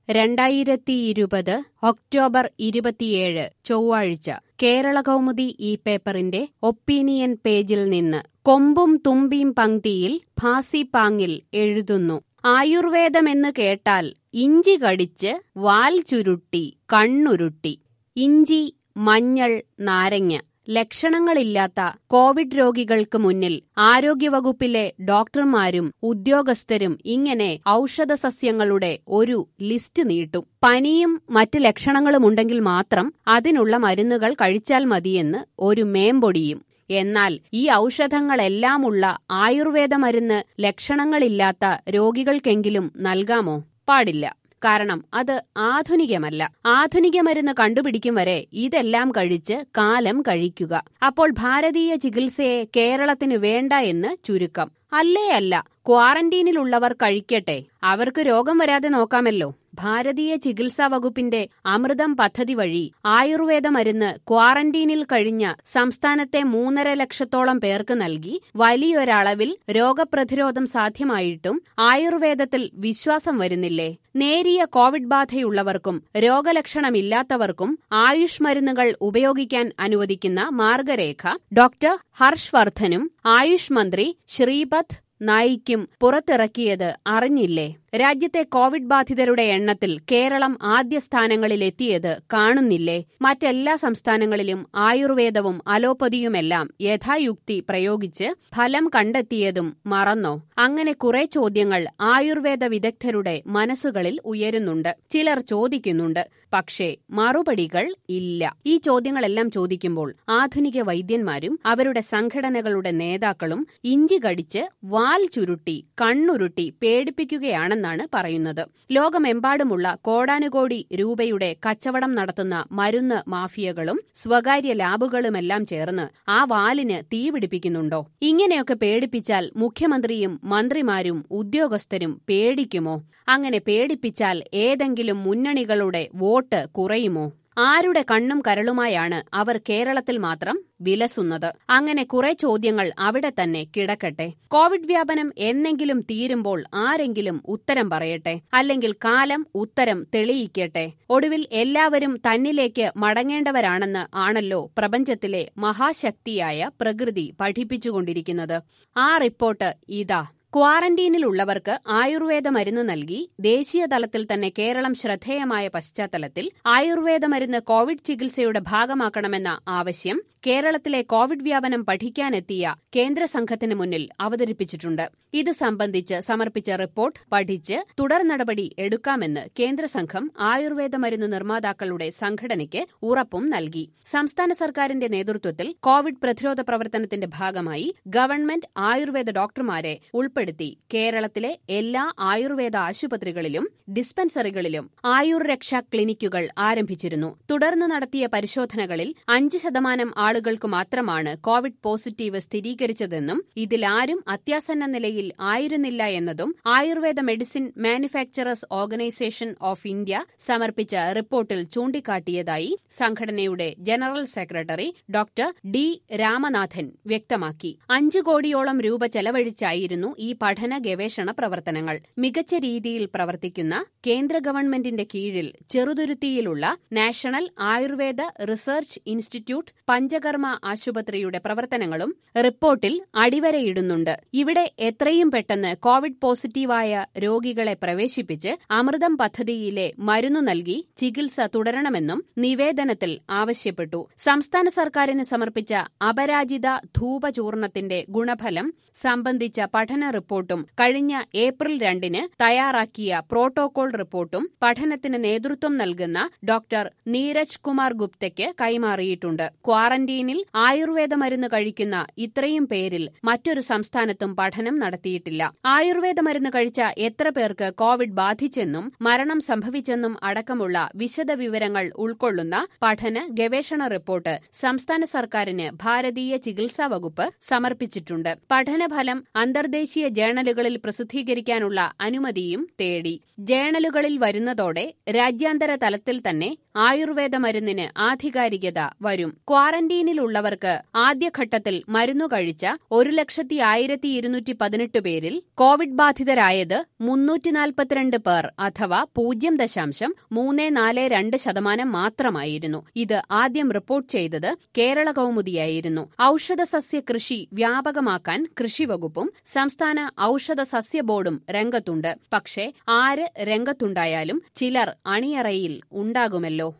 രണ്ടായിരത്തി ഇരുപത് ഒക്ടോബർ ഇരുപത്തിയേഴ് ചൊവ്വാഴ്ച കേരള കൗമുദി ഈ പേപ്പറിന്റെ ഒപ്പീനിയൻ പേജിൽ നിന്ന് കൊമ്പും തുമ്പിയും പങ്ക്തിയിൽ ഭാസിപ്പാങ്ങിൽ എഴുതുന്നു ആയുർവേദമെന്ന് കേട്ടാൽ ഇഞ്ചി കടിച്ച് വാൽ ചുരുട്ടി കണ്ണുരുട്ടി ഇഞ്ചി മഞ്ഞൾ നാരങ്ങ ലക്ഷണങ്ങളില്ലാത്ത കോവിഡ് രോഗികൾക്ക് മുന്നിൽ ആരോഗ്യവകുപ്പിലെ ഡോക്ടർമാരും ഉദ്യോഗസ്ഥരും ഇങ്ങനെ ഔഷധ സസ്യങ്ങളുടെ ഒരു ലിസ്റ്റ് നീട്ടും പനിയും മറ്റ് ലക്ഷണങ്ങളുമുണ്ടെങ്കിൽ മാത്രം അതിനുള്ള മരുന്നുകൾ കഴിച്ചാൽ മതിയെന്ന് ഒരു മേമ്പൊടിയും എന്നാൽ ഈ ഔഷധങ്ങളെല്ലാമുള്ള ആയുർവേദ മരുന്ന് ലക്ഷണങ്ങളില്ലാത്ത രോഗികൾക്കെങ്കിലും നൽകാമോ പാടില്ല കാരണം അത് ആധുനികമല്ല ആധുനിക മരുന്ന് കണ്ടുപിടിക്കും വരെ ഇതെല്ലാം കഴിച്ച് കാലം കഴിക്കുക അപ്പോൾ ഭാരതീയ ചികിത്സയെ കേരളത്തിന് വേണ്ട എന്ന് ചുരുക്കം അല്ലേ അല്ല ക്വാറന്റീനിലുള്ളവർ കഴിക്കട്ടെ അവർക്ക് രോഗം വരാതെ നോക്കാമല്ലോ ഭാരതീയ ചികിത്സാ വകുപ്പിന്റെ അമൃതം പദ്ധതി വഴി ആയുർവേദ മരുന്ന് ക്വാറന്റീനിൽ കഴിഞ്ഞ സംസ്ഥാനത്തെ മൂന്നര ലക്ഷത്തോളം പേർക്ക് നൽകി വലിയൊരളവിൽ രോഗപ്രതിരോധം സാധ്യമായിട്ടും ആയുർവേദത്തിൽ വിശ്വാസം വരുന്നില്ലേ നേരിയ കോവിഡ് ബാധയുള്ളവർക്കും രോഗലക്ഷണമില്ലാത്തവർക്കും ആയുഷ് മരുന്നുകൾ ഉപയോഗിക്കാൻ അനുവദിക്കുന്ന മാർഗരേഖ ഡോക്ടർ ഹർഷ് വർദ്ധനും ആയുഷ് മന്ത്രി ശ്രീപദ് നായിക്കും പുറത്തിറക്കിയത് അറിഞ്ഞില്ലേ രാജ്യത്തെ കോവിഡ് ബാധിതരുടെ എണ്ണത്തിൽ കേരളം ആദ്യ സ്ഥാനങ്ങളിലെത്തിയത് കാണുന്നില്ലേ മറ്റെല്ലാ സംസ്ഥാനങ്ങളിലും ആയുർവേദവും അലോപ്പതിയുമെല്ലാം യഥായുക്തി പ്രയോഗിച്ച് ഫലം കണ്ടെത്തിയതും മറന്നോ അങ്ങനെ കുറെ ചോദ്യങ്ങൾ ആയുർവേദ വിദഗ്ധരുടെ മനസ്സുകളിൽ ഉയരുന്നുണ്ട് ചിലർ ചോദിക്കുന്നുണ്ട് പക്ഷേ മറുപടികൾ ഇല്ല ഈ ചോദ്യങ്ങളെല്ലാം ചോദിക്കുമ്പോൾ ആധുനിക വൈദ്യന്മാരും അവരുടെ സംഘടനകളുടെ നേതാക്കളും ഇഞ്ചി കടിച്ച് വാൽ ചുരുട്ടി കണ്ണുരുട്ടി പേടിപ്പിക്കുകയാണെന്ന് എന്നാണ് പറയുന്നത് ലോകമെമ്പാടുമുള്ള കോടാനുകോടി രൂപയുടെ കച്ചവടം നടത്തുന്ന മരുന്ന് മാഫിയകളും സ്വകാര്യ ലാബുകളുമെല്ലാം ചേർന്ന് ആ വാലിന് തീപിടിപ്പിക്കുന്നുണ്ടോ ഇങ്ങനെയൊക്കെ പേടിപ്പിച്ചാൽ മുഖ്യമന്ത്രിയും മന്ത്രിമാരും ഉദ്യോഗസ്ഥരും പേടിക്കുമോ അങ്ങനെ പേടിപ്പിച്ചാൽ ഏതെങ്കിലും മുന്നണികളുടെ വോട്ട് കുറയുമോ ആരുടെ കണ്ണും കരളുമായാണ് അവർ കേരളത്തിൽ മാത്രം വിലസുന്നത് അങ്ങനെ കുറെ ചോദ്യങ്ങൾ അവിടെ തന്നെ കിടക്കട്ടെ കോവിഡ് വ്യാപനം എന്നെങ്കിലും തീരുമ്പോൾ ആരെങ്കിലും ഉത്തരം പറയട്ടെ അല്ലെങ്കിൽ കാലം ഉത്തരം തെളിയിക്കട്ടെ ഒടുവിൽ എല്ലാവരും തന്നിലേക്ക് മടങ്ങേണ്ടവരാണെന്ന് ആണല്ലോ പ്രപഞ്ചത്തിലെ മഹാശക്തിയായ പ്രകൃതി പഠിപ്പിച്ചുകൊണ്ടിരിക്കുന്നത് ആ റിപ്പോർട്ട് ഇതാ ക്വാറന്റീനിലുള്ളവർക്ക് ആയുർവേദ മരുന്ന് നൽകി ദേശീയ തലത്തിൽ തന്നെ കേരളം ശ്രദ്ധേയമായ പശ്ചാത്തലത്തിൽ ആയുർവേദ മരുന്ന് കോവിഡ് ചികിത്സയുടെ ഭാഗമാക്കണമെന്ന ആവശ്യം കേരളത്തിലെ കോവിഡ് വ്യാപനം പഠിക്കാനെത്തിയ കേന്ദ്ര സംഘത്തിന് മുന്നിൽ അവതരിപ്പിച്ചിട്ടുണ്ട് ഇത് സംബന്ധിച്ച് സമർപ്പിച്ച റിപ്പോർട്ട് പഠിച്ച് തുടർ നടപടി എടുക്കാമെന്ന് കേന്ദ്ര സംഘം ആയുർവേദ മരുന്ന് നിർമ്മാതാക്കളുടെ സംഘടനയ്ക്ക് ഉറപ്പും നൽകി സംസ്ഥാന സർക്കാരിന്റെ നേതൃത്വത്തിൽ കോവിഡ് പ്രതിരോധ പ്രവർത്തനത്തിന്റെ ഭാഗമായി ഗവൺമെന്റ് ആയുർവേദ ഡോക്ടർമാരെ ഉൾപ്പെടുത്തി കേരളത്തിലെ എല്ലാ ആയുർവേദ ആശുപത്രികളിലും ഡിസ്പെൻസറികളിലും ആയുർ രക്ഷാ ക്ലിനിക്കുകൾ ആരംഭിച്ചിരുന്നു തുടർന്ന് നടത്തിയ പരിശോധനകളിൽ അഞ്ച് ശതമാനം ആളുകൾക്ക് മാത്രമാണ് കോവിഡ് പോസിറ്റീവ് സ്ഥിരീകരിച്ചതെന്നും ഇതിലാരും അത്യാസന്ന നിലയിൽ ആയിരുന്നില്ല എന്നതും Ayurveda medicine manufacturers organisation of India സമർപ്പിച്ച റിപ്പോർട്ടിൽ ചൂണ്ടിക്കാട്ടിയതായി സംഘടനയുടെ general secretary doctor D Ramanathan വ്യക്തമാക്കി അഞ്ചു കോടിയോളം രൂപ ചെലവഴിച്ചായിരുന്നു ഈ പഠന ഗവേഷണ പ്രവർത്തനങ്ങൾ മികച്ച രീതിയിൽ പ്രവർത്തിക്കുന്ന കേന്ദ്ര ഗവൺമെന്റിന്റെ കീഴിൽ ചെറുതുരുത്തിയിലുള്ള national Ayurveda research institute panchakarma ആശുപത്രിയുടെ പ്രവർത്തനങ്ങളും റിപ്പോർട്ടിൽ അടിവരയിടുന്നുണ്ട് ഇവിടെ എത്രയും പെട്ടെന്ന് കോവിഡ് പോസിറ്റീവായ രോഗികളെ പ്രവേശിപ്പിച്ച് അമൃതം പദ്ധതിയിലെ മരുന്നു നൽകി ചികിത്സ തുടരണമെന്നും നിവേദനത്തിൽ ആവശ്യപ്പെട്ടു സംസ്ഥാന സർക്കാരിന് സമർപ്പിച്ച അപരാജിത ധൂപചൂർണത്തിന്റെ ഗുണഫലം സംബന്ധിച്ച പഠന റിപ്പോർട്ടും കഴിഞ്ഞ ഏപ്രിൽ രണ്ടിന് തയ്യാറാക്കിയ പ്രോട്ടോകോൾ റിപ്പോർട്ടും പഠനത്തിന് നേതൃത്വം നൽകുന്ന ഡോക്ടർ നീരജ് കുമാർ ഗുപ്തയ്ക്ക് കൈമാറിയിട്ടുണ്ട് ക്വാറന്റീനിൽ ആയുർവേദ മരുന്ന് കഴിക്കുന്ന ഇത്രയും പേരിൽ മറ്റൊരു സംസ്ഥാനത്തും പഠനം നടത്തിയിട്ടില്ല ആയുർവേദ മരുന്ന് കഴിച്ച എത്ര പേർക്ക് കോവിഡ് ബാധിച്ചെന്നും മരണം സംഭവിച്ചെന്നും അടക്കമുള്ള വിശദ വിവരങ്ങൾ ഉൾക്കൊള്ളുന്ന പഠന ഗവേഷണ റിപ്പോർട്ട് സംസ്ഥാന സർക്കാരിന് ഭാരതീയ ചികിത്സാ വകുപ്പ് സമർപ്പിച്ചിട്ടുണ്ട് പഠനഫലം അന്തർദേശീയ ജേണലുകളിൽ പ്രസിദ്ധീകരിക്കാനുള്ള അനുമതിയും തേടി ജേണലുകളിൽ വരുന്നതോടെ രാജ്യാന്തര തലത്തിൽ തന്നെ ആയുർവേദ മരുന്നിന് ആധികാരികത വരും ക്വാറന്റീനിലുള്ളവർക്ക് ആദ്യഘട്ടത്തിൽ മരുന്നു കഴിച്ച ഒരു ലക്ഷത്തി ആയിരത്തി ഇരുന്നൂറ്റി പതിനെട്ട് പേരിൽ കോവിഡ് ബാധിതരായത് മുന്നൂറ്റി നാൽപ്പത്തിരണ്ട് പേർ അഥവാ പൂജ്യം ദശാംശം മൂന്ന് നാല് രണ്ട് ശതമാനം മാത്രമായിരുന്നു ഇത് ആദ്യം റിപ്പോർട്ട് ചെയ്തത് കേരള കൗമുദിയായിരുന്നു ഔഷധ സസ്യ കൃഷി വ്യാപകമാക്കാൻ കൃഷിവകുപ്പും സംസ്ഥാന ഔഷധ സസ്യ ബോർഡും രംഗത്തുണ്ട് പക്ഷേ ആര് രംഗത്തുണ്ടായാലും ചിലർ അണിയറയിൽ ഉണ്ടാകുമല്ലോ